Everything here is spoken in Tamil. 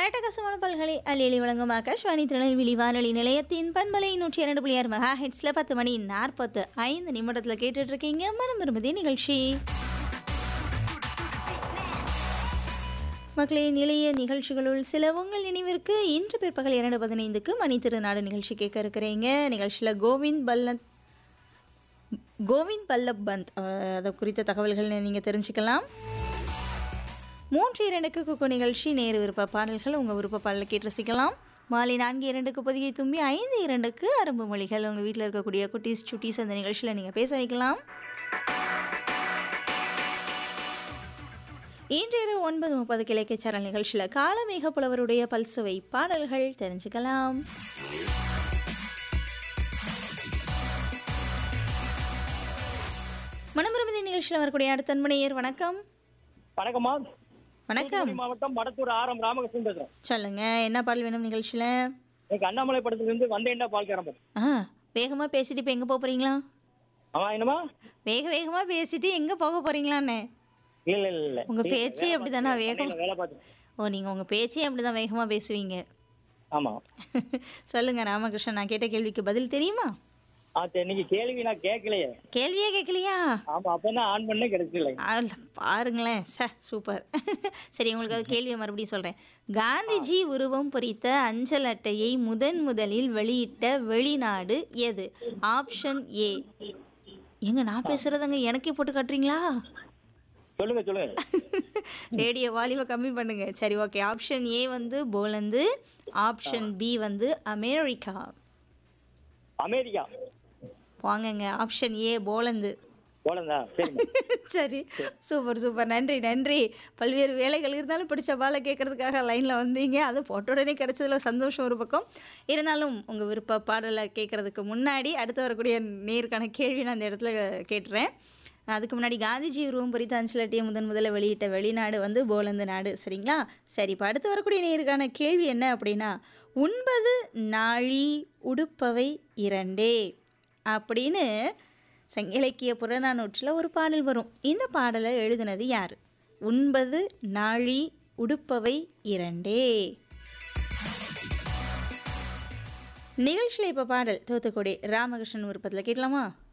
அட்டகாசமான பல்கலை அள்ளியலி வழங்கும் ஆகாஷ்வாணி திருநெல்வேலி வானொலி நிலையத்தின் பண்பலை நூற்றி இரண்டு புள்ளி ஆறு மெகா ஹெட்ஸில் பத்து மணி நாற்பத்து ஐந்து நிமிடத்தில் கேட்டுட்டு இருக்கீங்க மனம் விரும்புதி நிகழ்ச்சி மக்களின் இளைய நிகழ்ச்சிகளுள் சில உங்கள் நினைவிற்கு இன்று பிற்பகல் இரண்டு பதினைந்துக்கு மணி திருநாடு நிகழ்ச்சி கேட்க இருக்கிறீங்க நிகழ்ச்சியில் கோவிந்த் பல்லத் கோவிந்த் பல்லப் பந்த் அஹ், அது குறித்த தகவல்கள் நீங்கள் தெரிஞ்சுக்கலாம் மூன்று இரண்டுக்கு குக்கு நிகழ்ச்சி நேரு விருப்ப பாடல்கள் உங்கள் விருப்ப பாடலை கேட்டு ரசிக்கலாம் மாலை நான்கு இரண்டுக்கு பொதிகை தும்பி ஐந்து இரண்டுக்கு அரும்பு மொழிகள் உங்கள் வீட்டில் இருக்கக்கூடிய குட்டீஸ் சுட்டீஸ் அந்த நிகழ்ச்சியில் நீங்கள் பேச வைக்கலாம் இன்று இரவு ஒன்பது முப்பது கிழக்கு சேனல் நிகழ்ச்சியில் காலமேக புலவருடைய பல்சுவை பாடல்கள் தெரிஞ்சுக்கலாம் மனமிருமதி நிகழ்ச்சியில் வரக்கூடிய அடுத்த அன்பனையர் வணக்கம் வணக்கம்மா வணக்கம் தூத்துக்குடி மாவட்டம் மடத்தூர் ஆரம் ராமகிருஷ்ணன் பேசுறேன் சொல்லுங்க என்ன பாடல் வேணும் நிகழ்ச்சியில் எனக்கு அண்ணாமலை படத்துல இருந்து வந்தேன்டா பால்காரன் படம் ஆ வேகமாக பேசிட்டு இப்போ எங்கே போக போகிறீங்களா ஆமா என்னமா வேக வேகமாக பேசிட்டு எங்கே போக போகிறீங்களான்னு இல்ல இல்ல இல்ல உங்கள் பேச்சே அப்படி தானே வேகம் சென்னையில வேலை பார்த்து ஓ நீங்கள் உங்கள் பேச்சே அப்படி தான் வேகமாக பேசுவீங்க ஆமா சொல்லுங்கள் ராமகிருஷ்ணன் நான் கேட்ட கேள்விக்கு பதில் தெரியுமா ஆ சரி நீங்க கேள்வி நான் கேட்கலையே கேள்வியே கேட்கலையா ஆமா அப்பதான் ஆன் பண்ணே கிடைச்சில்ல ஆ, பாருங்களேன் ச சூப்பர் சரி உங்களுக்கு அது கேள்வியை மறுபடியும் சொல்கிறேன் காந்திஜி உருவம் பொறித்த அஞ்சல் அட்டையை முதன் முதலில் வெளியிட்ட வெளிநாடு எது ஆப்ஷன் ஏ எங்க நான் பேசுறதுங்க எனக்கே போட்டு காட்டுறீங்களா சொல்லுங்க சொல்லுங்க ரேடியோ வால்யூமை கம்மி பண்ணுங்க சரி ஓகே ஆப்ஷன் ஏ வந்து போலந்து ஆப்ஷன் பி வந்து அமெரிக்கா அமெரிக்கா வாங்கங்க ஆப்ஷன் ஏ போலந்து போலந்தா சரிங்க சரி சூப்பர் சூப்பர் நன்றி நன்றி பல்வேறு வேலைகள் இருந்தாலும் பிடிச்ச பாலை கேட்கறதுக்காக லைனில் வந்தீங்க அது போட்ட உடனே கிடைச்சதுல சந்தோஷம் ஒரு பக்கம் இருந்தாலும் உங்கள் விருப்ப பாடலை கேட்கறதுக்கு முன்னாடி அடுத்து வரக்கூடிய நேருக்கான கேள்வி நான் அந்த இடத்துல கேட்டுறேன் அதுக்கு முன்னாடி காந்திஜி உருவம் பொறித்த அஞ்சலட்டியை முதன் முதல்ல வெளியிட்ட வெளிநாடு வந்து போலந்து நாடு சரிங்களா சரி இப்போ அடுத்து வரக்கூடிய நேருக்கான கேள்வி என்ன அப்படின்னா உண்பது நாழி உடுப்பவை இரண்டே அப்படின்னு சங்க இலக்கிய புறநானூற்றில் ஒரு பாடல் வரும் இந்த பாடலை எழுதினது யார் உண்பது நாழி உடுப்பவை இரண்டே நிகழ்ச்சியில் இப்போ பாடல் தூத்துக்குடி ராமகிருஷ்ணன் விருப்பத்தில் கேட்கலாமா